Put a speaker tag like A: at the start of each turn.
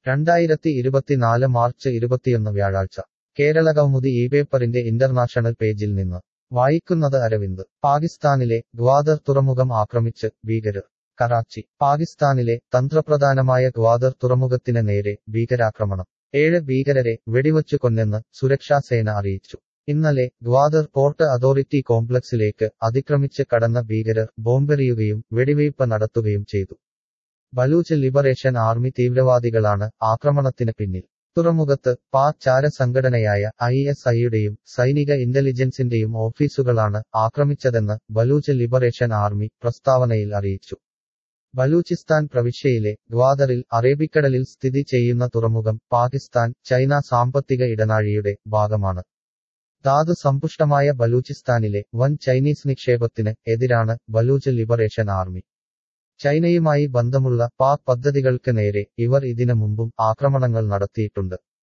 A: രണ്ടായിരത്തി ഇരുപത്തിനാല് മാർച്ച് ഇരുപത്തിയൊന്ന് വ്യാഴാഴ്ച കേരള കൗമുദി ഈ പേപ്പറിന്റെ ഇന്റർനാഷണൽ പേജിൽ നിന്ന് വായിക്കുന്നത് അരവിന്ദ് പാകിസ്ഥാനിലെ ഗ്വാദർ തുറമുഖം ആക്രമിച്ച് ഭീകരർ കറാച്ചി പാകിസ്ഥാനിലെ തന്ത്രപ്രധാനമായ ഗ്വാദർ തുറമുഖത്തിന് നേരെ ഭീകരാക്രമണം ഏഴ് ഭീകരരെ വെടിവച്ചു കൊന്നെന്ന് സുരക്ഷാസേന അറിയിച്ചു ഇന്നലെ ഗ്വാദർ പോർട്ട് അതോറിറ്റി കോംപ്ലക്സിലേക്ക് അതിക്രമിച്ച് കടന്ന ഭീകരർ ബോംബെറിയുകയും വെടിവയ്പ് നടത്തുകയും ചെയ്തു ബലൂച്ച് ലിബറേഷൻ ആർമി തീവ്രവാദികളാണ് ആക്രമണത്തിന് പിന്നിൽ തുറമുഖത്ത് പാക് ചാര സംഘടനയായ ഐ എസ് ഐയുടെയും സൈനിക ഇന്റലിജൻസിന്റെയും ഓഫീസുകളാണ് ആക്രമിച്ചതെന്ന് ബലൂച്ച് ലിബറേഷൻ ആർമി പ്രസ്താവനയിൽ അറിയിച്ചു ബലൂചിസ്ഥാൻ പ്രവിശ്യയിലെ ഗ്വാദറിൽ അറേബിക്കടലിൽ സ്ഥിതി ചെയ്യുന്ന തുറമുഖം പാകിസ്ഥാൻ ചൈന സാമ്പത്തിക ഇടനാഴിയുടെ ഭാഗമാണ് ധാതു സമ്പുഷ്ടമായ ബലൂചിസ്ഥാനിലെ വൻ ചൈനീസ് നിക്ഷേപത്തിന് എതിരാണ് ബലൂച്ച് ലിബറേഷൻ ആർമി ചൈനയുമായി ബന്ധമുള്ള പാക് പദ്ധതികൾക്ക് നേരെ ഇവർ ഇതിനു മുമ്പും ആക്രമണങ്ങൾ നടത്തിയിട്ടുണ്ട്